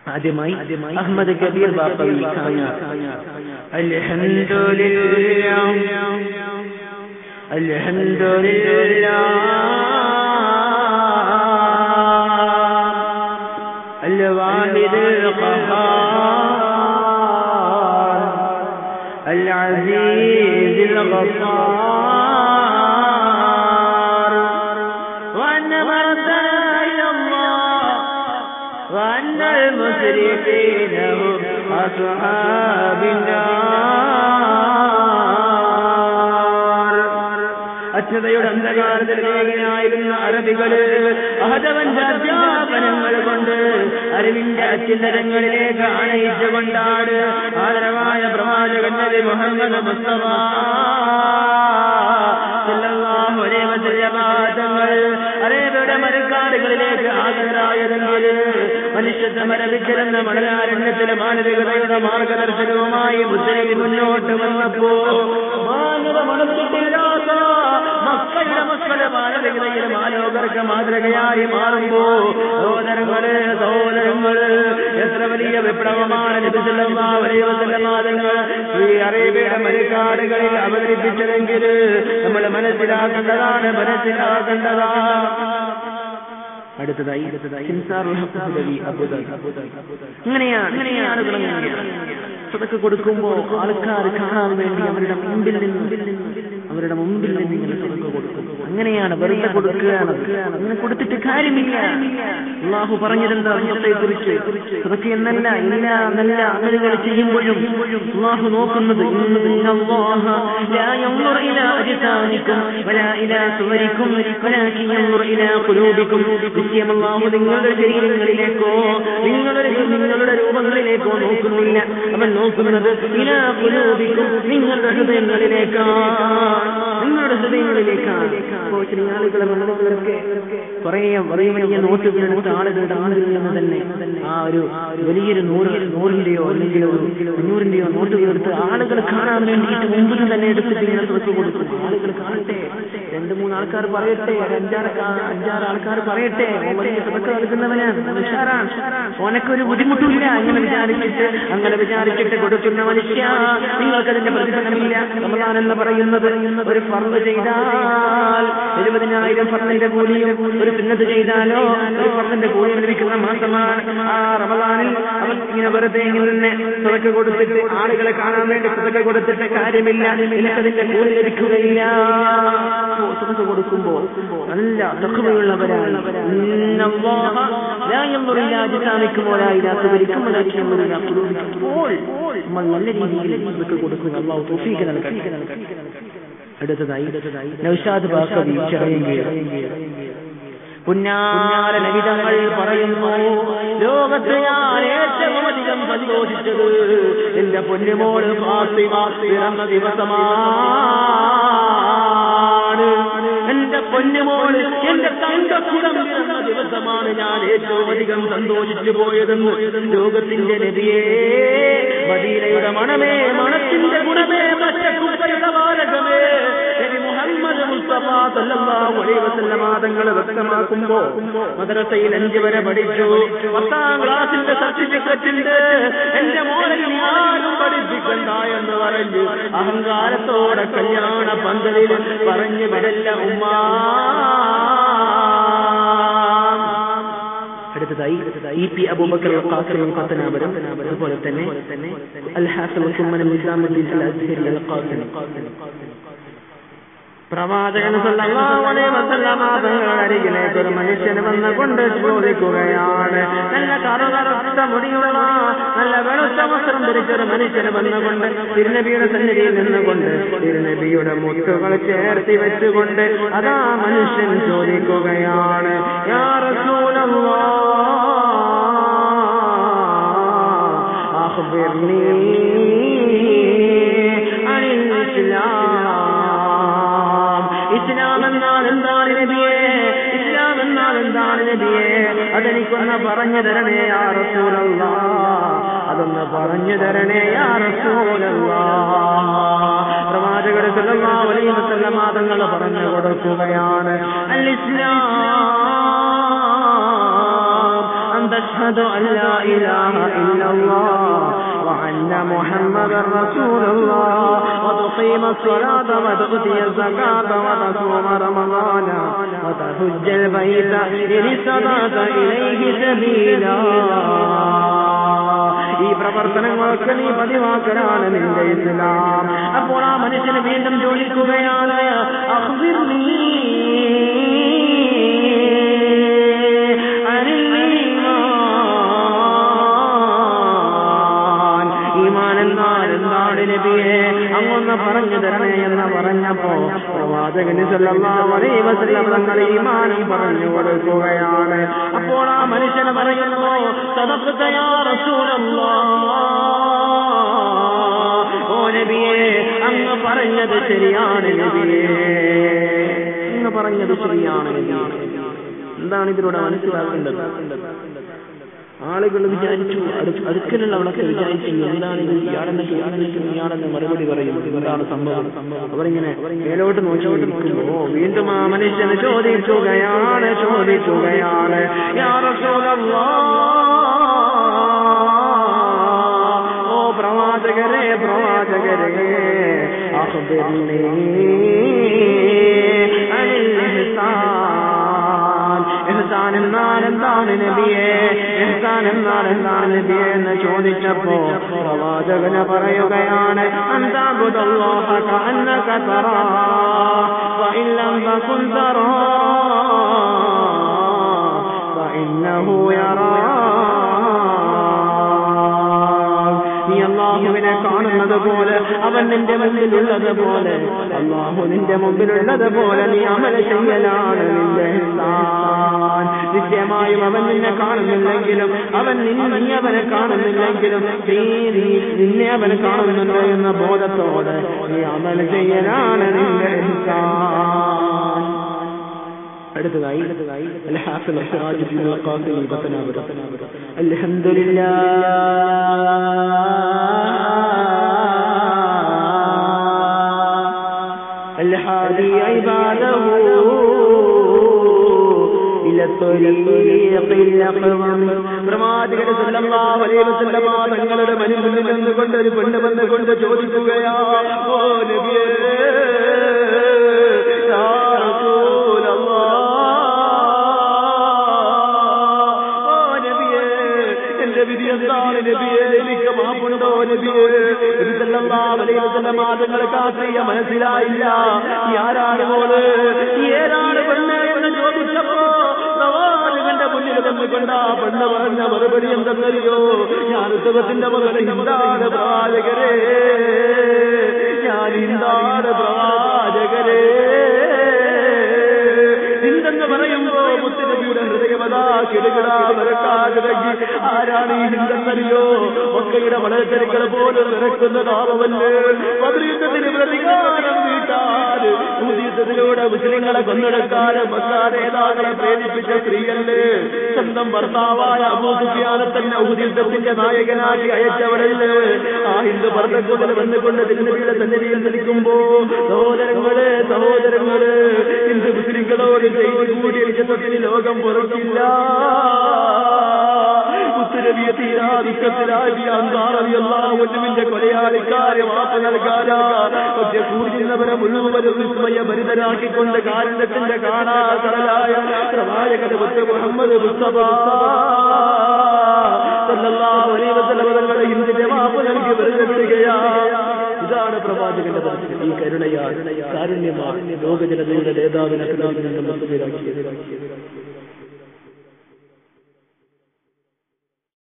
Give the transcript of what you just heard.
ആദ്യമായി അഹമ്മദ് കബീർ ബാപ്പവി കാഞ്ഞാർ അൽഹംദുലില്ലാ അൽഹംദുലില്ലാ الواحد القهار العزيز الغفار وأن مردنا إلى الله وأن المسرفين هم أصحاب النار അച്ഛതയുടെ അന്ധകാരത്തിൽ ലേഖനായിരുന്ന അറബികള് അഹതവന്റെ അധ്യാപനങ്ങൾ കൊണ്ട് അറിവിന്റെ അത്യുന്നതങ്ങളിലേക്ക് അണയിച്ചുകൊണ്ടാണ് ആദരവായ പ്രവാചകൻ നബി മുഹമ്മദ് മുസ്തഫ സല്ലല്ലാഹു അലൈഹി വസല്ലമ തങ്ങൾ അറേബ്യയുടെ മരക്കാടുകളിലേക്ക് ആദരായതെങ്കിൽ മനുഷ്യത്വ മരവിച്ചിരുന്ന മണലാരണ്യത്തിലെ മാനവികതയുടെ മാർഗദർശനവുമായി മുസ്ലിം മുന്നോട്ട് വന്നപ്പോ മാനവ മനസ്സില്ലാത്ത മക്കളുടെ മക്കളുടെ മാനവികതയിലെ മാലോകർക്ക് മാതൃകയായി മാറുമ്പോ സഹോദരങ്ങള് സഹോദരങ്ങള് എത്ര വലിയ വിപ്ലവമാണ് നബിസല്ലാതങ്ങൾ ഈ അറേബ്യയുടെ മരക്കാടുകളിൽ അവതരിപ്പിച്ചതെങ്കിൽ നമ്മൾ മനസ്സിലാക്കേണ്ടതാണ് മനസ്സിലാക്കേണ്ടതാണ് അടുത്തതായി അടുത്തതായി ഇങ്ങനെയാണ് ഇങ്ങനെയാണ് തുടങ്ങുന്നത് സതക്ക് കൊടുക്കുമ്പോ ആൾക്കാർ കാണാൻ വേണ്ടി അവരുടെ മുമ്പിൽ നിന്ന് അവരുടെ മുമ്പിൽ നിന്ന് ഇങ്ങനെ സതക്ക് കൊടുക്കും അങ്ങനെയാണ് വെറുതെ കൊടുക്കുകയാണ് അങ്ങനെ കൊടുത്തിട്ട് കാര്യമില്ല അള്ളാഹു പറഞ്ഞിരുന്ന അർത്ഥത്തെ കുറിച്ച് സതക്ക് എന്നല്ല എല്ലാ നല്ല അമലുകൾ ചെയ്യുമ്പോഴും അള്ളാഹു നോക്കുന്നത് لا ينظر إلى أجسامكم ولا إلى صوركم ولكن ينظر إلى قلوبكم നിശ്ചയം അള്ളാഹു നിങ്ങളുടെ ശരീരങ്ങളിലേക്കോ നിങ്ങളുടെ നിങ്ങളുടെ രൂപങ്ങളിലേക്കോ നോക്കുന്നില്ല അവൻ നോക്കുന്നത് ഇലാ കുലൂബിക്കും നിങ്ങളുടെ ഹൃദയങ്ങളിലേക്കാണ് നിങ്ങളുടെ ഹൃദയങ്ങളിലേക്കാണ് അപ്പോ ചില ആളുകളെ മണ്ഡലങ്ങളൊക്കെ കുറെ വലിയ വലിയ നോട്ടുകളെടുത്ത ആളുകളുടെ ആളുകളിൽ നിന്ന് തന്നെ ആ ഒരു വലിയൊരു നൂറ് നൂറിന്റെയോ അല്ലെങ്കിൽ ഒരു അഞ്ഞൂറിന്റെയോ നോട്ടുകൾ എടുത്ത് ആളുകൾ കാണാൻ വേണ്ടിയിട്ട് മുമ്പിൽ തന്നെ എടുത്തിട്ട് ഇങ്ങനെ തുറച്ചു കൊടുക്കും ആളുകൾ കാണട്ടെ രണ്ട് മൂന്ന് ആൾക്കാർ പറയട്ടെ ഒരു അഞ്ചാറ് കാ- അഞ്ചാറ് ആൾക്കാർ പറയട്ടെ ഓൻ വലിയ തുറക്കം എടുക്കുന്നവനാണ് ഓൻ ഉഷാറാണ് ഓനക്കൊരു ബുദ്ധിമുട്ടില്ല അങ്ങനെ വിചാരിച്ചിട്ട് അങ്ങനെ വിചാരിച്ചിട്ട് കൊടുക്കുന്ന മനുഷ്യ നിങ്ങൾക്കതിന്റെ പ്രതിഫലമില്ല റമദാൻ എന്ന് പറയുന്നത് ഒരു ഫർദ് ചെയ്താൽ എഴുപതിനായിരം ഫർദിന്റെ കൂലിയും ഒരു പിന്നത് ചെയ്താലോ ഒരു ഫർദിന്റെ കൂലിയും ലഭിക്കുന്ന മാസമാണ് ആ റമദാനിൽ അവൻ ഇങ്ങനെ വെറുതെ ഇങ്ങനെ തുറക്ക് കൊടുത്തിട്ട് ആളുകളെ കാണാൻ വേണ്ടി തുറക്ക് കൊടുത്തിട്ട് കാര്യമില്ല എനിക്കതിന്റെ കൂലി ലഭിക്കുകയില്ല തുറക്ക് കൊടുക്കുമ്പോ നല്ല തക്കവയുള്ളവരാണ് ഇന്നല്ലാഹ ലാ യൻദുറു ഇലാ അജ്സാമിക്കും വലാ ഇലാ സുവരിക്കും വലാകിൻ യൻദുറു ഇലാ ഖുലൂബിക്കും അപ്പോൾ നമ്മൾ നല്ല രീതിയിൽ തുറക്ക് കൊടുക്കുക അള്ളാഹു തൗഫീഖ് നൽകട്ടെ അടുത്തതായി നൗഷാദ് ബാക്കവി ചെറിയ പുന്നാര നബിതങ്ങൾ പറയുന്നു ലോകത്ത് ഞാൻ ഏറ്റവും അധികം സന്തോഷിച്ചത് എന്റെ പൊന്നുമോള് ഫാത്തിമ പിറന്ന ദിവസമാണ് എന്റെ പൊന്നുമോള് എന്റെ തങ്കക്കുടം പിറന്ന ദിവസമാണ് ഞാൻ ഏറ്റവും അധികം സന്തോഷിച്ചു പോയതെന്ന് ലോകത്തിന്റെ നബിയേ മദീനയുടെ മണമേ മണത്തിന്റെ ഗുണമേ പച്ചക്കുപ്പയുടെ വാരകമേ നബി മുഹമ്മദ് മുസ്തഫ സല്ലല്ലാഹു അലൈഹി വസല്ലമ തങ്ങൾ വ്യക്തമാക്കുമ്പോ മദ്രസയിൽ അഞ്ച് വരെ പഠിച്ചു പത്താം ക്ലാസിന്റെ സർട്ടിഫിക്കറ്റ് ഉണ്ട് എന്റെ മോളിൽ ആരും പഠിപ്പിക്കണ്ട എന്ന് പറഞ്ഞു അഹങ്കാരത്തോടെ കല്യാണ പന്തലിൽ പറഞ്ഞു വിടല്ല ഉമ്മ അടുത്തതായി ഇ പി അബൂബക്കർ ഖാസിം ഖത്തനാബരും അതുപോലെ തന്നെ അൽ ഹാഫിൽ സുമ്മൻ നിസാമുദ്ദീൻ അൽ അസ്ഹരി അൽ ഖാസിം പ്രവാചകൻ സല്ലല്ലാഹു അലൈഹി വസല്ലമ തങ്ങളുടെ അരികിലേക്ക് ഒരു മനുഷ്യൻ വന്നുകൊണ്ട് ചോദിക്കുകയാണ് നല്ല കറുകറുത്ത മുടിയുള്ള നല്ല വെളുത്ത വസ്ത്രം ധരിച്ചൊരു മനുഷ്യൻ വന്നുകൊണ്ട് തിരുനബിയുടെ സന്നിധിയിൽ നിന്നുകൊണ്ട് തിരുനബിയുടെ മുത്തുകൾ ചേർത്തി വെച്ചുകൊണ്ട് അതാ മനുഷ്യൻ ചോദിക്കുകയാണ് യാ റസൂലല്ലാഹ് അഖ്ബിർനീ അനിൽ ഇസ്ലാം ഇസ്ലാം എന്നാൽ എന്താണ് നബിയെ ഇസ്ലാം എന്നാൽ എന്താണ് നബിയെ അതെനിക്കൊന്ന് പറഞ്ഞു തരണേ യാ റസൂലല്ലാ അതൊന്ന് പറഞ്ഞു തരണേ യാ റസൂലല്ലാ പ്രവാചകർ സല്ലല്ലാഹു അലൈഹി വസല്ലമ തങ്ങൾ പറഞ്ഞു കൊടുക്കുകയാണ് അൽ ഇസ്ലാം أن تشهد أن لا إله إلا الله وأن محمدا رسول الله وتقيم الصلاة وتؤتي الزكاة وتصوم رمضان وتحج البيت إن استطعت إليه سبيلا ഈ പ്രവർത്തനങ്ങളൊക്കെ നീ പതിവാക്കലാണ് നിന്റെ ഇസ്ലാം അപ്പോൾ ആ മനുഷ്യന് വീണ്ടും ചോദിക്കുകയാണ് അഖ്ബിർനീ അനിൽ ഈമാൻ. ഈമാൻ എന്നാൽ എന്താണ് നബിയെ അങ്ങൊന്ന് പറഞ്ഞു തരണേ എന്ന് പറഞ്ഞപ്പോ പ്രവാചകന് സല്ലല്ലാഹു അലൈഹി വസല്ലം തങ്ങൾ ഈമാനം പറഞ്ഞു കൊടുക്കുകയാണ് അപ്പോൾ ആ മനുഷ്യന് പറയുന്നു സദഖത യാ റസൂലല്ലാഹ് ഓ നബിയെ അങ്ങ് പറഞ്ഞത് ശരിയാണ് നബിയെ അങ്ങ് പറഞ്ഞത് ശരിയാണ് നബിയെ എന്താണ് ഇതിലൂടെ മനസ്സിലാക്കേണ്ടത് ആളുകൾ വിചാരിച്ചു അടു- അടുക്കലുള്ളവളൊക്കെ വിചാരിച്ചു എന്താണ് ഇത് ഇയാളെന്നെ ഇയാളെന്നെ ഇയാളെന്നെ മറുപടി പറയും എന്താണ് സംഭവം അവരിങ്ങനെ മേലോട്ട് നോക്കിക്കൊണ്ടിരിക്കുമ്പോ വീണ്ടും ആ മനുഷ്യന് ചോദിക്കുകയാണ് ചോദിക്കുകയാണ് യാ റസൂലല്ലാഹ്. ഓ പ്രവാചകരെ പ്രവാചകരെ അഖ്ബിർനീ അനിൽ ഇഹ്സാൻ ഇഹ്സാൻ എന്നാൽ എന്താണ് നബിയെ ഇഹ്സാൻ എന്നാൽ എന്താണ് നബിയെ എന്ന് ചോദിച്ചപ്പോ പ്രവാചകന് പറയുകയാണ് അന്താബുദല്ലാഹ കഅന്നക തറാ ഫഇൻ ലം തകുൻ തറാ ഫഇന്നഹു യറാ നീ അള്ളാഹുവിനെ കാണുന്നത് പോലെ അവൻ നിന്റെ മുമ്പിലുള്ളത് പോലെ അള്ളാഹു നിന്റെ മുമ്പിലുള്ളത് പോലെ നീ അമല ചെയ്യലാണ് നിന്റെ ഇഹ്സാൻ. നിശ്ചയമായും അവൻ നിന്നെ കാണുന്നില്ലെങ്കിലും അവൻ നിന്നെ നീ അവനെ കാണുന്നില്ലെങ്കിലും നീ നീ- നിന്നെ അവൻ കാണുന്നുണ്ട് എന്ന ബോധത്തോടെ നീ അമല ചെയ്യലാണ് നിന്റെ ഇഹ്സാൻ. അടുത്തതായി അടുത്തതായി الحافظ سراج الدين القاسمي بطنابر الحمد لله الحادي عباده إلى الطريق الأقوم പ്രവാചകൻ സല്ലല്ലാഹു അലൈഹി വസല്ലമ തങ്ങളുടെ മനുഷ്യനിൽ നിന്നുകൊണ്ട് ഒരു പെണ്ണ് വന്നുകൊണ്ട് ചോദിക്കുകയാ ഓ നബിയേ യാ റസൂലല്ലാഹ് ഓ നബിയേ എന്റെ വിധി എന്താണ് നബിയെ എനിക്ക് മാപ്പുണ്ടോ നബിയെ നബി സല്ലല്ലാഹു അലൈഹി വസല്ലം ആദങ്ങളെ കാത്തിയ മനസ്സിലായില്ല ഈ ആരാണ് മോള് ഈ ഏതാണ് പെണ്ണ് എന്ന് ചോദിച്ചപ്പോ പ്രവാചകന്റെ മുന്നിൽ വന്നുകൊണ്ട് ആ പെണ്ണ് പറഞ്ഞ മറുപടി എന്തെന്നറിയോ ഞാൻ ഉത്തമത്തിന്റെ മകളെ എന്താണ് പ്രവാചകരെ ഞാൻ എന്താണ് പ്രവാചകരെ ഹിന്ദെന്ന് പറയുമ്പോ മുത്തനബിയുടെ ഹൃദയമതാ കിടുകിടാ മരക്കാകിടങ്ങി ആരാണ് ഈ ഹിന്ദെന്നറിയോ ഒക്കയുടെ വളരെത്തിരക്കൾ പോലും നിറക്കുന്ന താപമല്ലേ പതിനത്തിന് പ്രതികാരം വീട്ടാൻ യുദ്ധത്തിലൂടെ മുസ്ലിങ്ങളെ കൊന്നെടുക്കാൻ മക്കാ നേതാക്കളെ പ്രേരിപ്പിച്ച സ്ത്രീയല്ലേ സ്വന്തം ഭർത്താവായ അബൂസുഫിയാനെ തന്നെ യുദ്ധത്തിന്റെ നായകനാക്കി അയച്ചവളല്ലേ ആ ഹിന്ദു ഭർത്തക്കൊണ്ടിൽ വന്നുകൊണ്ട് തിരുനബിയുടെ സന്നിധിയിൽ നിൽക്കുമ്പോ സഹോദരങ്ങളെ സഹോദരങ്ങളെ ഹിന്ദു മുസ്ലിങ്ങളോട് ചെയ്തു കൂടിയ യുദ്ധത്തിന് ലോകം പുറത്തില്ല ഉത്തരവിയ തീരാ ദുഃഖത്തിലാകിയ അന്താറിയല്ലാവുന്നുവിന്റെ കൊലയാളിക്കാരെ മാപ്പ് നൽകാനാ പക്ഷെ കൂടിയുന്നവരെ മുഴുവനും വിസ്മയ ഭരിതരാക്കിക്കൊണ്ട് കാരണത്തിന്റെ കാണാ കടലായ പ്രവാചകന് മുത്ത മുഹമ്മദ് മുസ്തഫ സല്ലല്ലാഹു അലൈഹി വസല്ലം തങ്ങളുടെ ഇന്ത്യന്റെ മാപ്പ് നൽകി വെറുതെ വിടുകയാ ഇതാണ് പ്രവാചകന്റെ ദർശനം ഈ കരുണയാൽ കാരുണ്യമാണ് ലോകജനതയുടെ നേതാവിനെ മുസ്ലിമാക്കിയത്